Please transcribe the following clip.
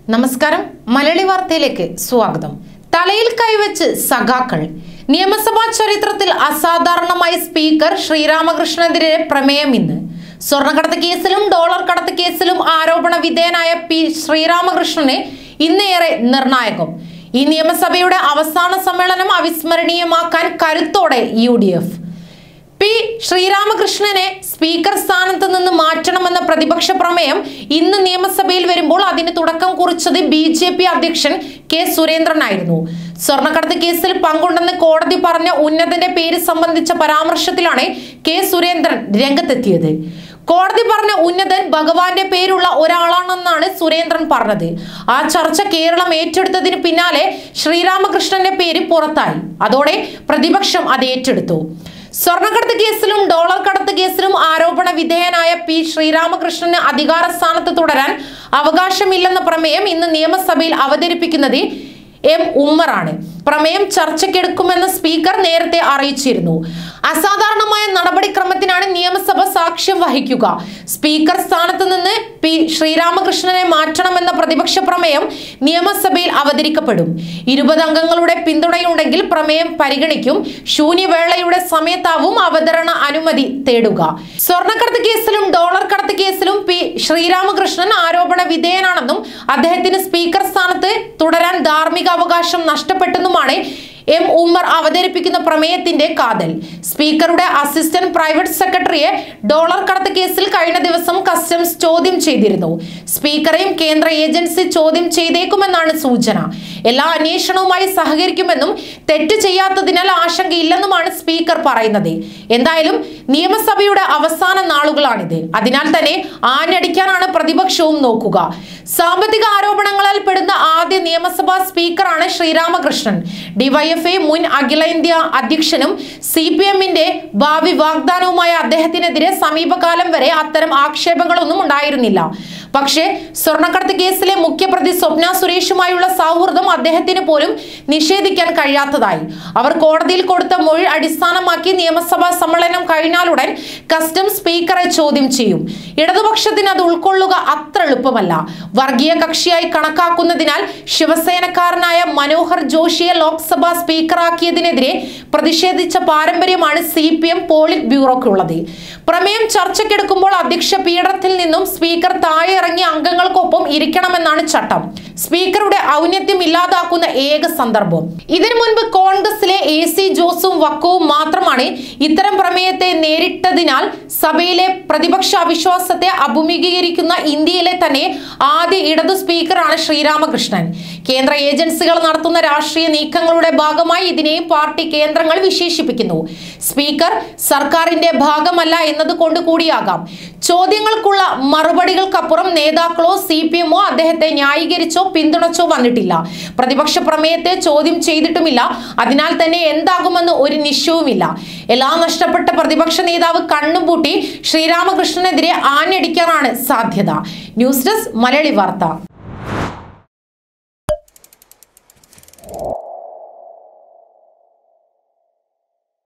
നമസ്കാരം മലയാളി വാർത്തയിലേക്ക് സ്വാഗതം തലയിൽ കൈവച്ച് സഖാക്കൾ നിയമസഭാ ചരിത്രത്തിൽ അസാധാരണമായ സ്പീക്കർ ശ്രീരാമകൃഷ്ണനെതിരെ പ്രമേയം ഇന്ന് സ്വർണ്ണക്കടത്ത് കേസിലും ഡോളർ കടത്ത് കേസിലും ആരോപണ വിധേയനായ പി ശ്രീരാമകൃഷ്ണന് ഇന്നേറെ നിർണായകം ഈ നിയമസഭയുടെ അവസാന സമ്മേളനം അവിസ്മരണീയമാക്കാൻ കരുത്തോടെ യു ഡി എഫ് പി ശ്രീരാമകൃഷ്ണനെ സ്പീക്കർ സ്ഥാനത്ത് നിന്ന് മാറ്റണമെന്ന പ്രതിപക്ഷ പ്രമേയം ഇന്ന് നിയമസഭയിൽ വരുമ്പോൾ അതിന് തുടക്കം കുറിച്ചത് ബി ജെ പി അധ്യക്ഷൻ കെ സുരേന്ദ്രനായിരുന്നു സ്വർണ്ണക്കടത്ത് കേസിൽ പങ്കുണ്ടെന്ന് കോടതി പറഞ്ഞ ഉന്നതന്റെ പേര് സംബന്ധിച്ച പരാമർശത്തിലാണ് കെ സുരേന്ദ്രൻ രംഗത്തെത്തിയത് കോടതി പറഞ്ഞ ഉന്നതൻ ഭഗവാന്റെ പേരുള്ള ഒരാളാണെന്നാണ് സുരേന്ദ്രൻ പറഞ്ഞത് ആ ചർച്ച കേരളം ഏറ്റെടുത്തതിന് പിന്നാലെ ശ്രീരാമകൃഷ്ണന്റെ പേര് പുറത്തായി അതോടെ പ്രതിപക്ഷം അത് ഏറ്റെടുത്തു സ്വർണ്ണക്കടത്ത് കേസിലും ഡോളർ കടത്ത് കേസിലും ആരോപണ വിധേയനായ പി ശ്രീരാമകൃഷ്ണന് അധികാര സ്ഥാനത്ത് തുടരാൻ അവകാശമില്ലെന്ന പ്രമേയം ഇന്ന് നിയമസഭയിൽ അവതരിപ്പിക്കുന്നത് എം ഉമ്മറാണ് പ്രമേയം ചർച്ചയ്ക്കെടുക്കുമെന്ന് സ്പീക്കർ നേരത്തെ അറിയിച്ചിരുന്നു അസാധാരണമായ നടപടിക്രമത്തിനാണ് നിയമസഭ സാക്ഷ്യം വഹിക്കുക സ്പീക്കർ സ്ഥാനത്ത് നിന്ന് പി ശ്രീരാമകൃഷ്ണനെ മാറ്റണമെന്ന പ്രതിപക്ഷ പ്രമേയം നിയമസഭയിൽ അവതരിക്കപ്പെടും ഇരുപത് അംഗങ്ങളുടെ പിന്തുണയുണ്ടെങ്കിൽ പ്രമേയം പരിഗണിക്കും ശൂന്യവേളയുടെ സമയത്താവും അവതരണ അനുമതി തേടുക സ്വർണ്ണക്കടത്ത് കേസിലും ഡോളർ കടത്ത് കേസിലും പി ശ്രീരാമകൃഷ്ണൻ ആരോപണ വിധേയനാണെന്നും അദ്ദേഹത്തിന് സ്പീക്കർ സ്ഥാനത്ത് തുടരാൻ ധാർമ്മിക അവകാശം നഷ്ടപ്പെട്ടെന്നുമാണ് എം ഉമ്മർ അവതരിപ്പിക്കുന്ന പ്രമേയത്തിന്റെ കാതൽ സ്പീക്കറുടെ അസിസ്റ്റന്റ് പ്രൈവറ്റ് സെക്രട്ടറിയെ ഡോളർ കടത്ത് കേസിൽ കഴിഞ്ഞ ദിവസം കസ്റ്റംസ് ചോദ്യം ചെയ്തിരുന്നു സ്പീക്കറെയും കേന്ദ്ര ഏജൻസി ചോദ്യം ചെയ്തേക്കുമെന്നാണ് സൂചന എല്ലാ അന്വേഷണവുമായി സഹകരിക്കുമെന്നും തെറ്റ് ചെയ്യാത്തതിനാൽ ആശങ്കയില്ലെന്നുമാണ് സ്പീക്കർ പറയുന്നത് എന്തായാലും നിയമസഭയുടെ അവസാന നാളുകളാണിത് അതിനാൽ തന്നെ ആഞ്ഞടിക്കാനാണ് പ്രതിപക്ഷവും നോക്കുക സാമ്പത്തിക ആരോപണങ്ങളാൽ പെടുന്ന ആദ്യ നിയമസഭാ സ്പീക്കറാണ് ശ്രീരാമകൃഷ്ണൻ ഡിവൈഎഫ്ഐ മുൻ അഖിലേന്ത്യാ അധ്യക്ഷനും സി പി എമ്മിന്റെ ഭാവി വാഗ്ദാനവുമായ അദ്ദേഹത്തിനെതിരെ സമീപകാലം വരെ അത്തരം ആക്ഷേപങ്ങളൊന്നും ഉണ്ടായിരുന്നില്ല പക്ഷേ സ്വർണ്ണക്കടത്ത് കേസിലെ മുഖ്യപ്രതി സ്വപ്ന സുരേഷുമായുള്ള സൗഹൃദം അദ്ദേഹത്തിന് പോലും നിഷേധിക്കാൻ കഴിയാത്തതായി അവർ കോടതിയിൽ കൊടുത്ത മൊഴി അടിസ്ഥാനമാക്കി നിയമസഭാ സമ്മേളനം കഴിഞ്ഞാലുടൻ കസ്റ്റംസ് സ്പീക്കറെ ചോദ്യം ചെയ്യും ഇടതുപക്ഷത്തിന് അത് ഉൾക്കൊള്ളുക അത്ര എളുപ്പമല്ല വർഗീയ കക്ഷിയായി കണക്കാക്കുന്നതിനാൽ ശിവസേനക്കാരനായ മനോഹർ ജോഷിയെ ലോക്സഭാ സ്പീക്കറാക്കിയതിനെതിരെ പ്രതിഷേധിച്ച പാരമ്പര്യമാണ് സി പി എം പോളിറ്റ് ബ്യൂറോക്കുള്ളത് പ്രമേയം ചർച്ചയ്ക്കെടുക്കുമ്പോൾ അധ്യക്ഷ പീഠത്തിൽ നിന്നും സ്പീക്കർ താഴെ ഇറങ്ങിയ അംഗങ്ങൾക്കൊപ്പം ഇരിക്കണമെന്നാണ് ചട്ടം സ്പീക്കറുടെ ഔന്നത്യം ഇല്ലാതാക്കുന്ന ഏക സന്ദർഭം ഇതിനു മുൻപ് കോൺഗ്രസിലെ എ സി ജോസും വക്കവും മാത്രമാണ് ഇത്തരം പ്രമേയത്തെ നേരിട്ടതിനാൽ സഭയിലെ പ്രതിപക്ഷ അവിശ്വാസത്തെ അഭിമുഖീകരിക്കുന്ന ഇന്ത്യയിലെ തന്നെ ആദ്യ ഇടതു സ്പീക്കറാണ് ശ്രീരാമകൃഷ്ണൻ കേന്ദ്ര ഏജൻസികൾ നടത്തുന്ന രാഷ്ട്രീയ നീക്കങ്ങളുടെ ഭാഗമായി ഇതിനെയും പാർട്ടി കേന്ദ്രങ്ങൾ വിശേഷിപ്പിക്കുന്നു സ്പീക്കർ സർക്കാരിന്റെ ഭാഗമല്ല എന്നതുകൊണ്ട് കൂടിയാകാം ചോദ്യങ്ങൾക്കുള്ള മറുപടികൾക്കപ്പുറം നേതാക്കളോ സി പി എമ്മോ അദ്ദേഹത്തെ ന്യായീകരിച്ചോ പിന്തുണച്ചോ വന്നിട്ടില്ല പ്രതിപക്ഷ പ്രമേയത്തെ ചോദ്യം ചെയ്തിട്ടുമില്ല അതിനാൽ തന്നെ എന്താകുമെന്ന് ഒരു നിശ്ചയവുമില്ല എല്ലാം നഷ്ടപ്പെട്ട പ്രതിപക്ഷ നേതാവ് കണ്ണും പൂട്ടി ശ്രീരാമകൃഷ്ണനെതിരെ ആഞ്ഞടിക്കാനാണ് സാധ്യത ന്യൂസ് ഡെസ്ക് മലയാളി വാർത്ത